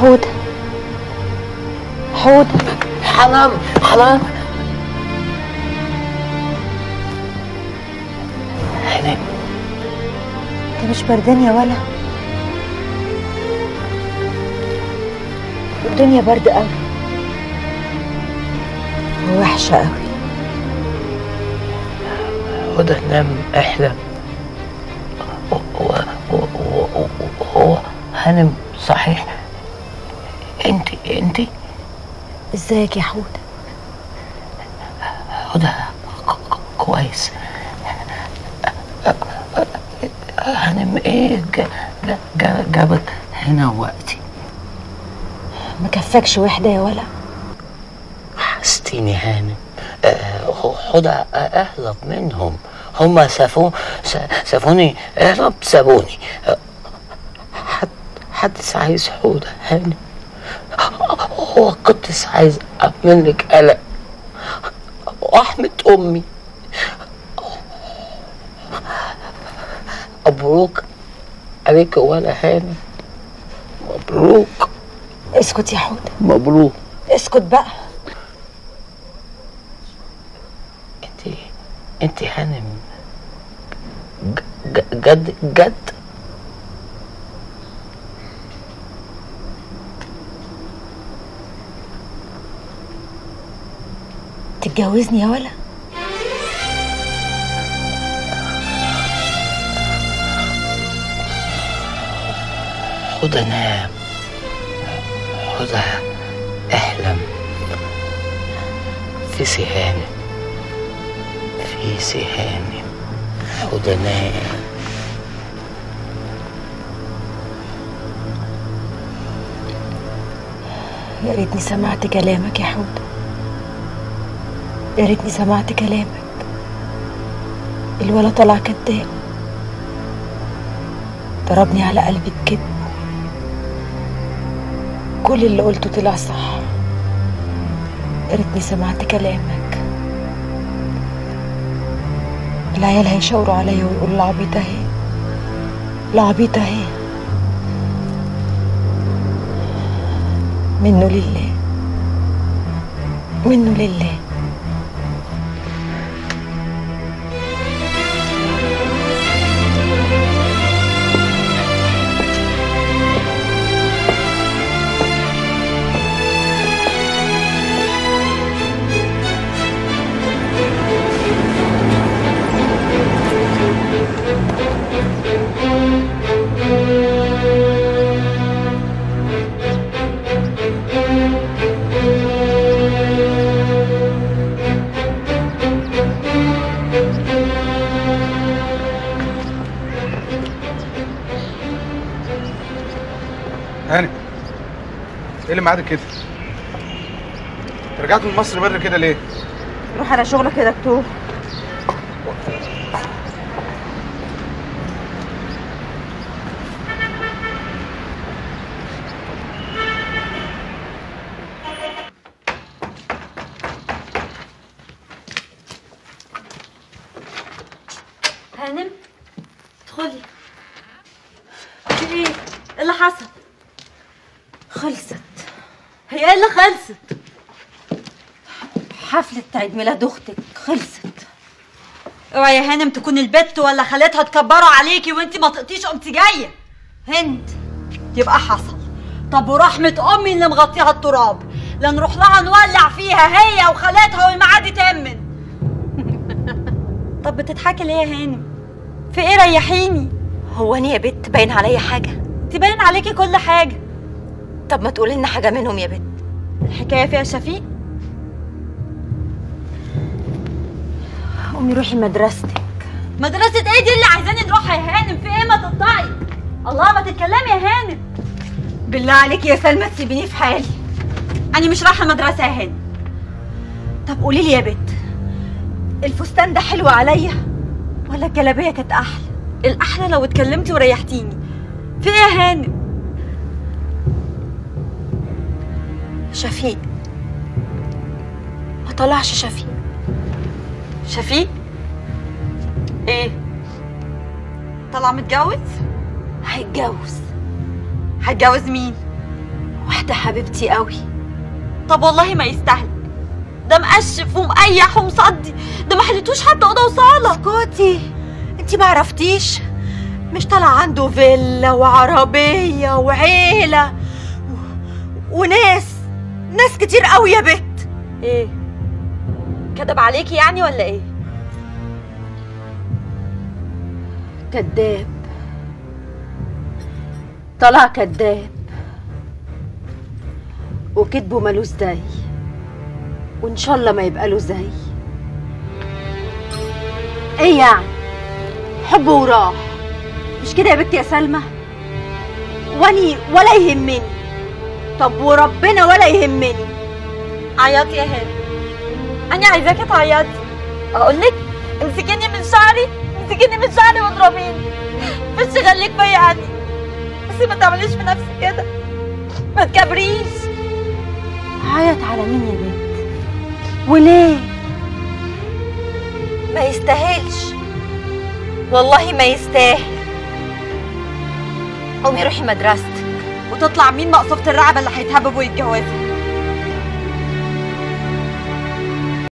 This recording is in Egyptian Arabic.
حودة حودة حرام حرام هانم انت مش بردان يا ولا الدنيا برد قوي ووحشة قوي هدى نام احلم هو هانم صحيح انت انت ازيك يا حودة هدى ك- كويس هانم ايه جا- جا- جا- جابك هنا وقتي ما كفاكش وحدة يا ولا حستيني هانم آه، هدى اهرب منهم هم سافون سافوني اهرب سابوني آه، حد حد عايز حودة هانم هو كنت عايز اعمل لك قلق واحمد امي مبروك عليك ولا هانم مبروك اسكت يا حودة مبروك اسكت بقى انت انت هانم ج- ج- جد جد تتجوزني يا ولا هدى نام هدى احلم في سهام في سهام هدى نام يا ريتني سمعت كلامك يا حودة يا ريتني سمعت كلامك الولا طلع كداب ضربني على قلبي بكده كل اللي قلته طلع صح يا ريتني سمعت كلامك العيال هيشاوروا عليا ويقولوا العبيطة اهي العبيطة اهي منه لله منه لله هاني ايه اللي معادك كده؟ رجعت من مصر بدري كده ليه؟ روح على شغلك يا دكتور هانم ادخلي في ايه؟ ايه اللي حصل؟ خلصت هي ايه اللي خلصت؟ حفلة عيد ميلاد اختك خلصت اوعي يا هانم تكون البت ولا خالتها تكبروا عليكي وانتي ما تقطيش قمتي جايه هند يبقى حصل طب ورحمة أمي اللي مغطيها التراب لا نروح لها نولع فيها هي وخالاتها والمعاد تأمن طب بتضحكي ليه يا هانم؟ في ايه ريحيني؟ هو انا يا بت باين عليا حاجة تبين عليكي كل حاجة طب ما تقولي لنا حاجة منهم يا بت الحكاية فيها شفيق قومي روحي مدرستك مدرسة ايه دي اللي عايزاني نروحها يا هانم في ايه ما تقطعي الله ما تتكلمي يا هانم بالله عليك يا سلمى تسيبيني في حالي انا مش رايحة المدرسة يا هانم طب قولي لي يا بت الفستان ده حلو عليا ولا الجلابية كانت احلى الأحلى لو اتكلمتي وريحتيني في ايه يا هانم شفيق ما طلعش شفيق شفيق ايه طلع متجوز هيتجوز هتجوز مين واحدة حبيبتي قوي طب والله ما يستاهل ده مقشف ومقيح ومصدي ده ما حلتوش حتى اوضه وصاله اسكتي انتي ما عرفتيش مش طالع عنده فيلا وعربية وعيلة و... وناس ناس كتير قوي يا بت ايه كدب عليكي يعني ولا ايه كذاب طلع كذاب وكذبه ملوش زي وان شاء الله ما يبقى له زي ايه يعني حب وراح مش كده يا بنتي يا سلمى واني ولا يهمني طب وربنا ولا يهمني عيطي يا هاني انا عايزاكي تعيطي اقول لك امسكيني من شعري امسكيني من شعري واضربيني مش غليك فيا يعني بس ما تعمليش في نفسك كده ما تكبريش عيط على مين يا بنت وليه ما يستاهلش والله ما يستاهل قومي روحي مدرستك وتطلع مين مقصوفة الرعبة اللي هيتهبب ويتجوزها